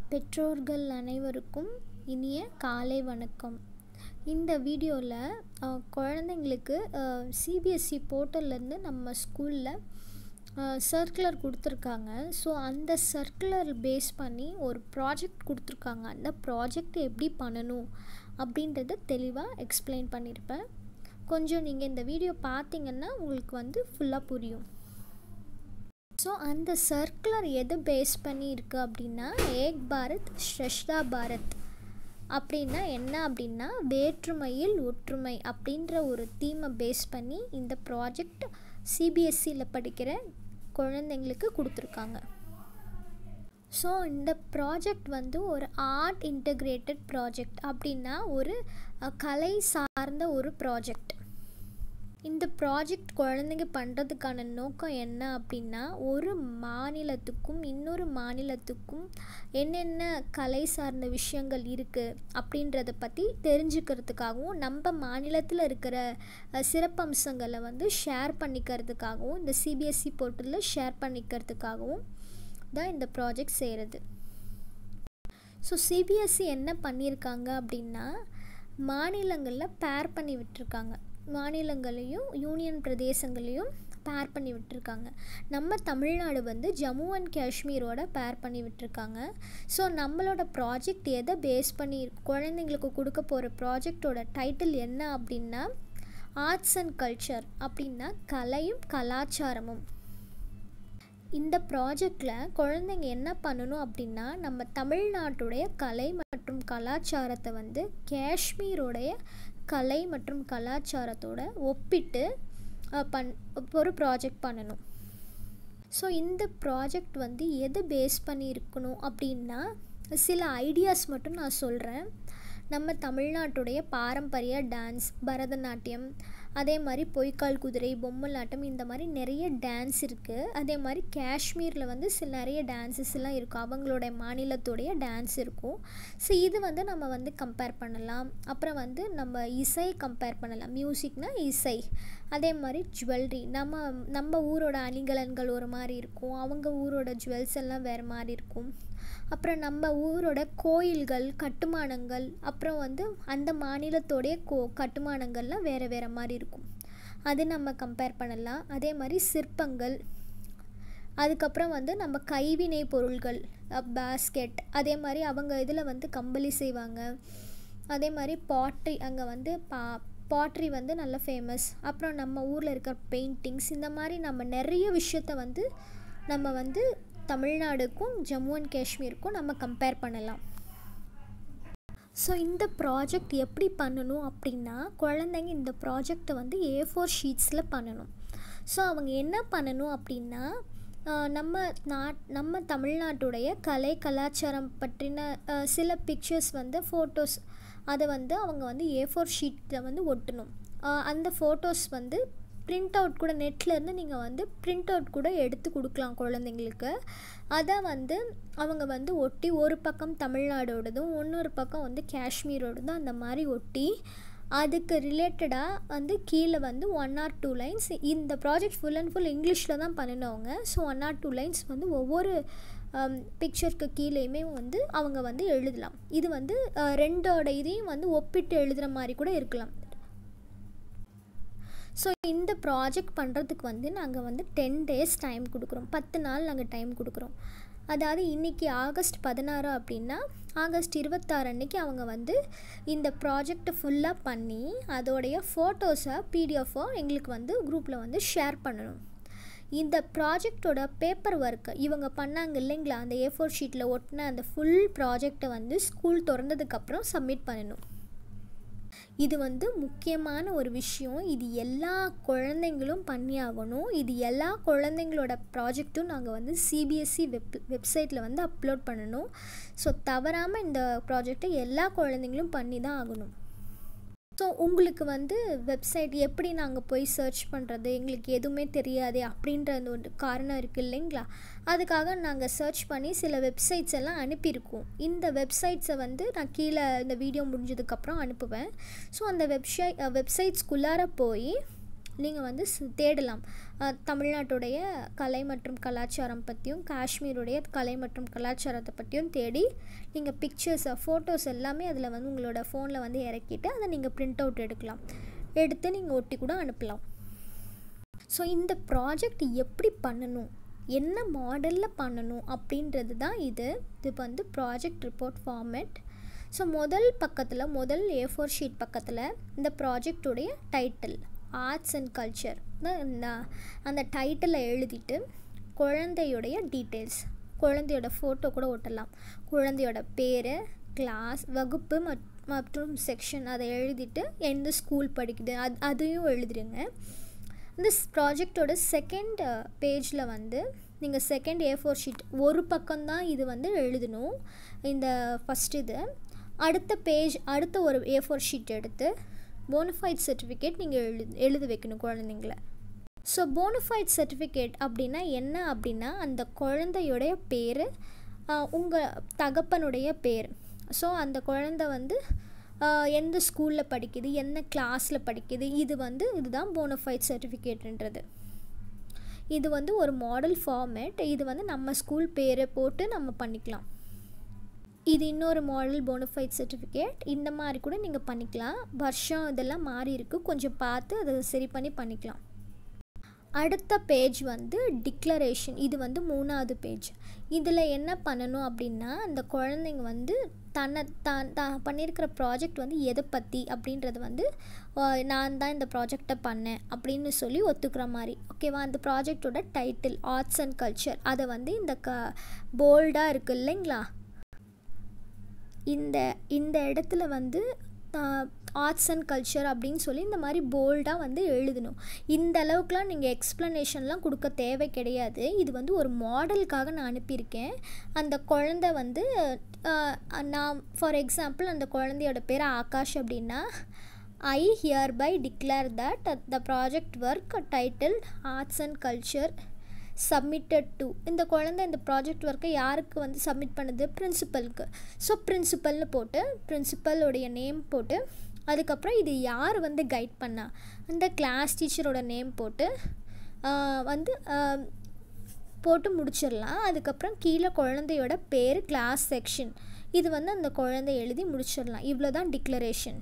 பெற்றோர்கள் அனைவருக்கும் இனிய காலை வணக்கம் இந்த வீடியோவில் குழந்தைங்களுக்கு சிபிஎஸ்சி போர்ட்டல்லேருந்து நம்ம ஸ்கூலில் சர்க்குலர் கொடுத்துருக்காங்க ஸோ அந்த சர்க்குலர் பேஸ் பண்ணி ஒரு ப்ராஜெக்ட் கொடுத்துருக்காங்க அந்த ப்ராஜெக்ட் எப்படி பண்ணணும் அப்படின்றத தெளிவாக எக்ஸ்பிளைன் பண்ணியிருப்பேன் கொஞ்சம் நீங்கள் இந்த வீடியோ பார்த்தீங்கன்னா உங்களுக்கு வந்து ஃபுல்லாக புரியும் ஸோ அந்த சர்க்குலர் எது பேஸ் பண்ணி இருக்குது அப்படின்னா ஏக் பாரத் ஸ்ரஷ்தா பாரத் அப்படின்னா என்ன அப்படின்னா வேற்றுமையில் ஒற்றுமை அப்படின்ற ஒரு தீமை பேஸ் பண்ணி இந்த ப்ராஜெக்ட் சிபிஎஸ்சியில் படிக்கிற குழந்தைங்களுக்கு கொடுத்துருக்காங்க ஸோ இந்த ப்ராஜெக்ட் வந்து ஒரு ஆர்ட் இன்டகிரேட்டட் ப்ராஜெக்ட் அப்படின்னா ஒரு கலை சார்ந்த ஒரு ப்ராஜெக்ட் இந்த ப்ராஜெக்ட் குழந்தைங்க பண்ணுறதுக்கான நோக்கம் என்ன அப்படின்னா ஒரு மாநிலத்துக்கும் இன்னொரு மாநிலத்துக்கும் என்னென்ன கலை சார்ந்த விஷயங்கள் இருக்குது அப்படின்றத பற்றி தெரிஞ்சுக்கிறதுக்காகவும் நம்ம மாநிலத்தில் இருக்கிற சிறப்பம்சங்களை வந்து ஷேர் பண்ணிக்கிறதுக்காகவும் இந்த சிபிஎஸ்சி போர்ட்டலில் ஷேர் பண்ணிக்கிறதுக்காகவும் தான் இந்த ப்ராஜெக்ட் செய்கிறது ஸோ சிபிஎஸ்சி என்ன பண்ணியிருக்காங்க அப்படின்னா மாநிலங்களில் பேர் பண்ணி விட்டுருக்காங்க மாநிலங்களையும் யூனியன் பிரதேசங்களையும் பேர் பண்ணி விட்டுருக்காங்க நம்ம தமிழ்நாடு வந்து ஜம்மு அண்ட் காஷ்மீரோட பேர் பண்ணி விட்டுருக்காங்க ஸோ நம்மளோட ப்ராஜெக்ட் எதை பேஸ் பண்ணி குழந்தைங்களுக்கு கொடுக்க போகிற ப்ராஜெக்டோட டைட்டில் என்ன அப்படின்னா ஆர்ட்ஸ் அண்ட் கல்ச்சர் அப்படின்னா கலையும் கலாச்சாரமும் இந்த ப்ராஜெக்டில் குழந்தைங்க என்ன பண்ணணும் அப்படின்னா நம்ம தமிழ்நாட்டுடைய கலை மற்றும் கலாச்சாரத்தை வந்து காஷ்மீரோடைய கலை மற்றும் கலாச்சாரத்தோட ஒப்பிட்டு பண் ஒரு ப்ராஜெக்ட் பண்ணணும் ஸோ இந்த ப்ராஜெக்ட் வந்து எது பேஸ் பண்ணி இருக்கணும் அப்படின்னா சில ஐடியாஸ் மட்டும் நான் சொல்கிறேன் நம்ம தமிழ்நாட்டுடைய பாரம்பரிய டான்ஸ் பரதநாட்டியம் அதே மாதிரி பொய்க்கால் குதிரை பொம்மலாட்டம் இந்த மாதிரி நிறைய டான்ஸ் இருக்குது அதே மாதிரி காஷ்மீரில் வந்து சில நிறைய டான்ஸஸ் எல்லாம் இருக்கும் அவங்களுடைய மாநிலத்துடைய டான்ஸ் இருக்கும் ஸோ இது வந்து நம்ம வந்து கம்பேர் பண்ணலாம் அப்புறம் வந்து நம்ம இசை கம்பேர் பண்ணலாம் மியூசிக்னால் இசை அதே மாதிரி ஜுவல்லரி நம்ம நம்ம ஊரோட அணிகலன்கள் ஒரு மாதிரி இருக்கும் அவங்க ஊரோட ஜுவல்ஸ் எல்லாம் வேறு மாதிரி இருக்கும் அப்புறம் நம்ம ஊரோட கோயில்கள் கட்டுமானங்கள் அப்புறம் வந்து அந்த மாநிலத்தோடைய கோ கட்டுமானங்கள்லாம் வேறு வேறு மாதிரி இருக்கும் அது நம்ம கம்பேர் பண்ணலாம் அதே மாதிரி சிற்பங்கள் அதுக்கப்புறம் வந்து நம்ம கைவினை பொருள்கள் பேஸ்கெட் அதே மாதிரி அவங்க இதில் வந்து கம்பளி செய்வாங்க அதே மாதிரி பாட்ரி அங்கே வந்து பா பாட்ரி வந்து நல்ல ஃபேமஸ் அப்புறம் நம்ம ஊரில் இருக்கிற பெயிண்டிங்ஸ் இந்த மாதிரி நம்ம நிறைய விஷயத்த வந்து நம்ம வந்து தமிழ்நாடுக்கும் ஜம்மு அண்ட் காஷ்மீருக்கும் நம்ம கம்பேர் பண்ணலாம் ஸோ இந்த ப்ராஜெக்ட் எப்படி பண்ணணும் அப்படின்னா குழந்தைங்க இந்த ப்ராஜெக்டை வந்து ஏ ஃபோர் ஷீட்ஸில் பண்ணணும் ஸோ அவங்க என்ன பண்ணணும் அப்படின்னா நம்ம நாட் நம்ம தமிழ்நாட்டுடைய கலை கலாச்சாரம் பற்றின சில பிக்சர்ஸ் வந்து ஃபோட்டோஸ் அதை வந்து அவங்க வந்து ஏ ஃபோர் ஷீட்டில் வந்து ஒட்டணும் அந்த ஃபோட்டோஸ் வந்து ப்ரிண்ட் அவுட் கூட நெட்லேருந்து நீங்கள் வந்து ப்ரிண்ட் அவுட் கூட எடுத்து கொடுக்கலாம் குழந்தைங்களுக்கு அதை வந்து அவங்க வந்து ஒட்டி ஒரு பக்கம் தமிழ்நாடோடதும் இன்னொரு பக்கம் வந்து காஷ்மீரோடதும் அந்த மாதிரி ஒட்டி அதுக்கு ரிலேட்டடாக வந்து கீழே வந்து ஒன் ஆர் டூ லைன்ஸ் இந்த ப்ராஜெக்ட் ஃபுல் அண்ட் ஃபுல் இங்கிலீஷில் தான் பண்ணினவங்க so one or two lines வந்து ஒவ்வொரு பிக்சருக்கு கீழேயுமே வந்து அவங்க வந்து எழுதலாம் இது வந்து ரெண்டோட இதையும் வந்து ஒப்பிட்டு எழுதுகிற மாதிரி கூட இருக்கலாம் ஸோ இந்த ப்ராஜெக்ட் பண்ணுறதுக்கு வந்து நாங்கள் வந்து டென் டேஸ் டைம் கொடுக்குறோம் பத்து நாள் நாங்கள் டைம் கொடுக்குறோம் அதாவது இன்றைக்கி ஆகஸ்ட் பதினாறு அப்படின்னா ஆகஸ்ட் இருபத்தாறு அன்றைக்கி அவங்க வந்து இந்த ப்ராஜெக்டை ஃபுல்லாக பண்ணி அதோடைய ஃபோட்டோஸை பிடிஎஃபோ எங்களுக்கு வந்து குரூப்பில் வந்து ஷேர் பண்ணணும் இந்த ப்ராஜெக்டோட பேப்பர் ஒர்க்கு இவங்க பண்ணாங்க இல்லைங்களா அந்த ஏ ஃபோர் ஷீட்டில் ஒட்டின அந்த ஃபுல் ப்ராஜெக்டை வந்து ஸ்கூல் திறந்ததுக்கப்புறம் சப்மிட் பண்ணணும் இது வந்து முக்கியமான ஒரு விஷயம் இது எல்லா குழந்தைங்களும் பண்ணியாகணும் இது எல்லா குழந்தைங்களோட ப்ராஜெக்ட்டும் நாங்கள் வந்து சிபிஎஸ்சி வெப் வெப்சைட்டில் வந்து அப்லோட் பண்ணணும் ஸோ தவறாமல் இந்த ப்ராஜெக்டை எல்லா குழந்தைங்களும் பண்ணி தான் ஆகணும் ஸோ உங்களுக்கு வந்து வெப்சைட் எப்படி நாங்கள் போய் சர்ச் பண்ணுறது எங்களுக்கு எதுவுமே தெரியாது அப்படின்ற அந்த ஒரு காரணம் இருக்குது இல்லைங்களா அதுக்காக நாங்கள் சர்ச் பண்ணி சில வெப்சைட்ஸ் எல்லாம் அனுப்பியிருக்கோம் இந்த வெப்சைட்ஸை வந்து நான் கீழே இந்த வீடியோ முடிஞ்சதுக்கப்புறம் அனுப்புவேன் ஸோ அந்த வெப்சை வெப்சைட்ஸ்குள்ளார போய் நீங்கள் வந்து ஸ்- தேடலாம் அஹ், தமிழ்நாட்டுடைய கலை மற்றும் கலாச்சாரம் பற்றியும் காஷ்மீருடைய கலை மற்றும் கலாச்சாரத்தை பற்றியும் தேடி நீங்கள் பிக்சர்ஸ் ஃபோட்டோஸ் எல்லாமே அதில் வந்து உங்களோட ஃபோனில் வந்து இறக்கிட்டு அதை நீங்கள் பிரிண்ட் அவுட் எடுக்கலாம் எடுத்து நீங்கள் ஒட்டி கூட அனுப்பலாம் ஸோ இந்த ப்ராஜெக்ட் எப்படி பண்ணணும் என்ன மாடலில் பண்ணணும் அப்படின்றது தான் இது இது வந்து ப்ராஜெக்ட் ரிப்போர்ட் ஃபார்மேட் ஸோ முதல் பக்கத்தில் முதல் ஏ ஃபோர் ஷீட் பக்கத்தில் இந்த ப்ராஜெக்டுடைய டைட்டில் ஆர்ட்ஸ் அண்ட் கல்ச்சர் இந்த அந்த டைட்டிலை எழுதிட்டு குழந்தையுடைய டீட்டெயில்ஸ் குழந்தையோட ஃபோட்டோ கூட ஒட்டலாம் குழந்தையோட பேர் கிளாஸ் வகுப்பு மற்- மற்றும் செக்ஷன் அதை எழுதிட்டு எந்த ஸ்கூல் படிக்குது அது அதையும் எழுதிடுங்க இந்த ப்ராஜெக்டோட செகண்ட் பேஜில் வந்து நீங்கள் செகண்ட் ஏ ஃபோர் ஷீட் ஒரு பக்கம்தான் இது வந்து எழுதணும் இந்த ஃபஸ்ட் இது அடுத்த பேஜ் அடுத்த ஒரு ஏ ஃபோர் ஷீட் எடுத்து போனஃபைட் சர்டிஃபிகேட் நீங்கள் எழுது எழுத வைக்கணும் குழந்தைங்கள ஸோ போனஃபைட் சர்டிஃபிகேட் அப்படின்னா என்ன அப்படின்னா அந்த குழந்தையுடைய பேர் உங்கள் தகப்பனுடைய பேர் ஸோ அந்த குழந்தை வந்து ஆஹ், எந்த ஸ்கூலில் படிக்குது என்ன கிளாஸில் படிக்குது இது வந்து இதுதான் போனஃபைட் சர்டிஃபிகேட்ன்றது இது வந்து ஒரு மாடல் ஃபார்மேட் இது வந்து நம்ம ஸ்கூல் பேரை போட்டு நம்ம பண்ணிக்கலாம் இது இன்னொரு மாடல் போனஃபைட் சர்டிஃபிகேட் இந்த மாதிரி கூட நீங்கள் பண்ணிக்கலாம் வருஷம் இதெல்லாம் மாறி இருக்கு கொஞ்சம் பார்த்து அதை சரி பண்ணி பண்ணிக்கலாம் அடுத்த பேஜ் வந்து டிக்ளரேஷன் இது வந்து மூணாவது பேஜ் இதில் என்ன பண்ணணும் அப்படின்னா அந்த குழந்தைங்க வந்து தன்னை தான் தான் பண்ணியிருக்கிற ப்ராஜெக்ட் வந்து எதை பற்றி அப்படின்றது வந்து ஆஹ், நான் தான் இந்த ப்ராஜெக்டை பண்ணேன் அப்படின்னு சொல்லி ஒத்துக்கிற மாதிரி ஓகேவா அந்த ப்ராஜெக்டோட டைட்டில் ஆர்ட்ஸ் அண்ட் கல்ச்சர் அதை வந்து இந்த க போல்டாக இருக்குது இல்லைங்களா இந்த இந்த இடத்துல வந்து ஆர்ட்ஸ் அண்ட் கல்ச்சர் அப்படின்னு சொல்லி இந்த மாதிரி போல்டாக வந்து எழுதணும் இந்த அளவுக்குலாம் நீங்கள் எக்ஸ்ப்ளனேஷன்லாம் கொடுக்க தேவை கிடையாது இது வந்து ஒரு மாடலுக்காக நான் அனுப்பியிருக்கேன் அந்த குழந்தை வந்து ஆஹ், நான் ஃபார் எக்ஸாம்பிள் அந்த குழந்தையோட பேர் ஆகாஷ் அப்படின்னா I hereby declare that the project work title arts and culture submitted to இந்த குழந்தை இந்த ப்ராஜெக்ட் ஒர்க்கை யாருக்கு வந்து சப்மிட் பண்ணுது பிரின்சிபலுக்கு ஸோ பிரின்சிபல்னு போட்டு பிரின்சிபலோடைய நேம் போட்டு அதுக்கப்புறம் இது யார் வந்து கைட் பண்ணா அந்த கிளாஸ் டீச்சரோட நேம் போட்டு ஆஹ், வந்து ஆஹ், போட்டு முடிச்சிடலாம் அதுக்கப்புறம் கீழே குழந்தையோட பேர் கிளாஸ் செக்ஷன் இது வந்து அந்த குழந்தை எழுதி முடிச்சிடலாம் இவ்வளோ தான் டிக்ளரேஷன்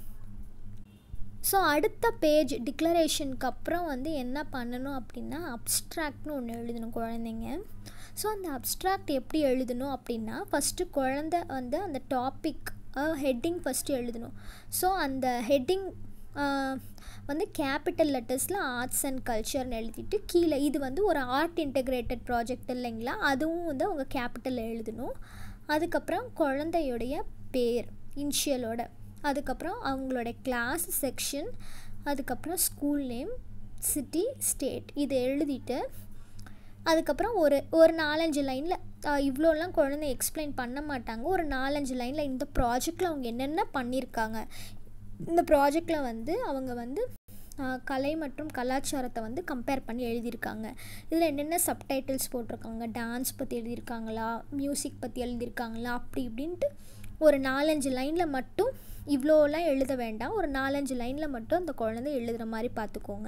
ஸோ அடுத்த பேஜ் டிக்ளரேஷனுக்கு அப்புறம் வந்து என்ன பண்ணணும் அப்படின்னா அப்ஸ்ட்ராக்ட்னு ஒன்று எழுதணும் குழந்தைங்க ஸோ அந்த அப்ஸ்ட்ராக்ட் எப்படி எழுதணும் அப்படின்னா ஃபஸ்ட்டு குழந்தை வந்து அந்த டாபிக் ஹெட்டிங் ஃபஸ்ட்டு எழுதணும் ஸோ அந்த ஹெட்டிங் வந்து கேபிட்டல் லெட்டர்ஸில் ஆர்ட்ஸ் அண்ட் கல்ச்சர்னு எழுதிட்டு கீழே இது வந்து ஒரு ஆர்ட் இன்டகிரேட்டட் ப்ராஜெக்ட் இல்லைங்களா அதுவும் வந்து அவங்க கேபிட்டலில் எழுதணும் அதுக்கப்புறம் குழந்தையுடைய பேர் இனிஷியலோட அதுக்கப்புறம் அவங்களோட கிளாஸ் செக்ஷன் அதுக்கப்புறம் ஸ்கூல் நேம் சிட்டி ஸ்டேட் இதை எழுதிட்டு அதுக்கப்புறம் ஒரு ஒரு நாலஞ்சு லைனில் இவ்வளோலாம் குழந்தை எக்ஸ்பிளைன் பண்ண மாட்டாங்க ஒரு நாலஞ்சு லைனில் இந்த ப்ராஜெக்டில் அவங்க என்னென்ன பண்ணியிருக்காங்க இந்த ப்ராஜெக்டில் வந்து அவங்க வந்து ஆஹ், கலை மற்றும் கலாச்சாரத்தை வந்து கம்பேர் பண்ணி எழுதியிருக்காங்க இதில் என்னென்ன சப்டைட்டில்ஸ் போட்டிருக்காங்க டான்ஸ் பற்றி எழுதியிருக்காங்களா மியூசிக் பற்றி எழுதியிருக்காங்களா அப்படி இப்படின்ட்டு ஒரு நாலஞ்சு லைனில் மட்டும் இவ்வளோலாம் எழுத வேண்டாம் ஒரு நாலஞ்சு லைனில் மட்டும் அந்த குழந்தை எழுதுகிற மாதிரி பார்த்துக்கோங்க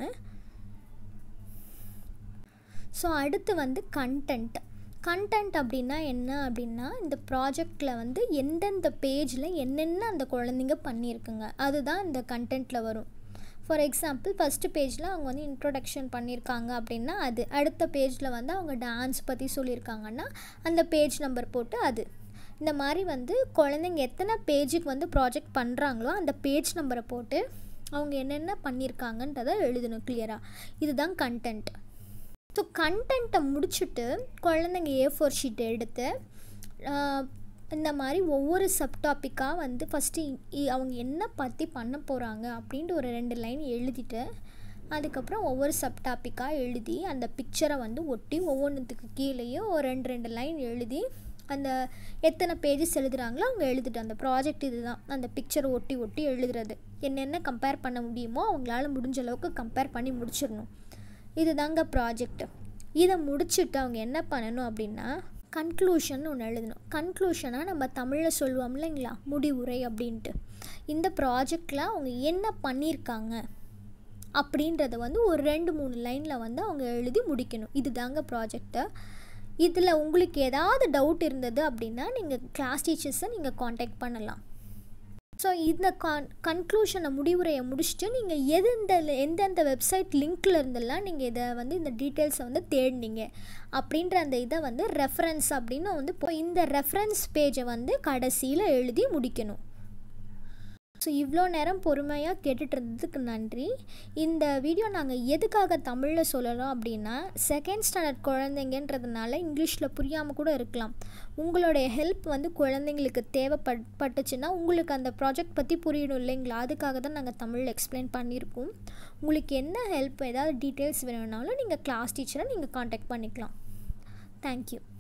ஸோ அடுத்து வந்து கண்டென்ட் கண்டென்ட் அப்படின்னா என்ன அப்படின்னா இந்த ப்ராஜெக்டில் வந்து எந்தெந்த பேஜில் என்னென்ன அந்த குழந்தைங்க பண்ணியிருக்குங்க அதுதான் இந்த கண்டென்ட்டில் வரும் ஃபார் எக்ஸாம்பிள் ஃபஸ்ட்டு பேஜில் அவங்க வந்து இன்ட்ரொடக்ஷன் பண்ணியிருக்காங்க அப்படின்னா அது அடுத்த பேஜில் வந்து அவங்க டான்ஸ் பற்றி சொல்லியிருக்காங்கன்னா அந்த பேஜ் நம்பர் போட்டு அது இந்த மாதிரி வந்து குழந்தைங்க எத்தனை பேஜுக்கு வந்து ப்ராஜெக்ட் பண்ணுறாங்களோ அந்த பேஜ் நம்பரை போட்டு அவங்க என்னென்ன பண்ணியிருக்காங்கன்றதை எழுதணும் கிளியராக இதுதான் கண்டென்ட் ஸோ கண்டென்ட்டை முடிச்சுட்டு குழந்தைங்க ஏ ஃபோர் ஷீட் எடுத்து ஆஹ், இந்த மாதிரி ஒவ்வொரு சப்டாப்பிக்காக வந்து ஃபஸ்ட்டு அவங்க என்ன பற்றி பண்ண போகிறாங்க அப்படின்ட்டு ஒரு ரெண்டு லைன் எழுதிட்டு அதுக்கப்புறம் ஒவ்வொரு சப்டாப்பிக்காக எழுதி அந்த பிக்சரை வந்து ஒட்டி ஒவ்வொன்றுத்துக்கு கீழேயும் ஒரு ரெண்டு ரெண்டு லைன் எழுதி அந்த எத்தனை பேஜஸ் எழுதுகிறாங்களோ அவங்க எழுதிட்டு அந்த ப்ராஜெக்ட் இதுதான் அந்த பிக்சரை ஒட்டி ஒட்டி எழுதுறது என்னென்ன கம்பேர் பண்ண முடியுமோ அவங்களால முடிஞ்ச அளவுக்கு கம்பேர் பண்ணி முடிச்சிடணும் இதுதாங்க ப்ராஜெக்ட் இதை முடிச்சுட்டு அவங்க என்ன பண்ணணும் அப்படின்னா கன்க்ளூஷன் ஒன்று எழுதணும் கன்க்ளூஷனாக நம்ம தமிழில் சொல்லுவோம் இல்லைங்களா முடிவுரை அப்படின்ட்டு இந்த ப்ராஜெக்டில் அவங்க என்ன பண்ணியிருக்காங்க அப்படின்றத வந்து ஒரு ரெண்டு மூணு லைனில் வந்து அவங்க எழுதி முடிக்கணும் இது தாங்க ப்ராஜெக்ட்டு இதில் உங்களுக்கு ஏதாவது டவுட் இருந்தது அப்படின்னா நீங்கள் கிளாஸ் டீச்சர்ஸை நீங்கள் காண்டாக்ட் பண்ணலாம் ஸோ இந்த கான் கன்க்ளூஷனை முடிவுரையை முடிச்சுட்டு நீங்கள் எது இந்த எந்தெந்த வெப்சைட் லிங்க்கில் இருந்தெல்லாம் நீங்கள் இதை வந்து இந்த டீட்டெயில்ஸை வந்து தேடினீங்க அப்படின்ற அந்த இதை வந்து ரெஃபரன்ஸ் அப்படின்னு வந்து இப்போ இந்த ரெஃபரன்ஸ் பேஜை வந்து கடைசியில் எழுதி முடிக்கணும் ஸோ இவ்வளோ நேரம் பொறுமையாக கேட்டுட்டு இருந்ததுக்கு நன்றி இந்த வீடியோ நாங்கள் எதுக்காக தமிழில் சொல்லலாம் அப்படின்னா செகண்ட் ஸ்டாண்டர்ட் குழந்தைங்கன்றதுனால இங்கிலீஷில் புரியாமல் கூட இருக்கலாம் உங்களுடைய ஹெல்ப் வந்து குழந்தைங்களுக்கு தேவைப்பட் பட்டுச்சுன்னா உங்களுக்கு அந்த ப்ராஜெக்ட் பற்றி புரியணும் இல்லைங்களா அதுக்காக தான் நாங்கள் தமிழில் எக்ஸ்பிளைன் பண்ணியிருக்கோம் உங்களுக்கு என்ன ஹெல்ப் ஏதாவது டீட்டெயில்ஸ் வேணும்னாலும் நீங்கள் கிளாஸ் டீச்சரை நீங்கள் காண்டாக்ட் பண்ணிக்கலாம் தேங்க்யூ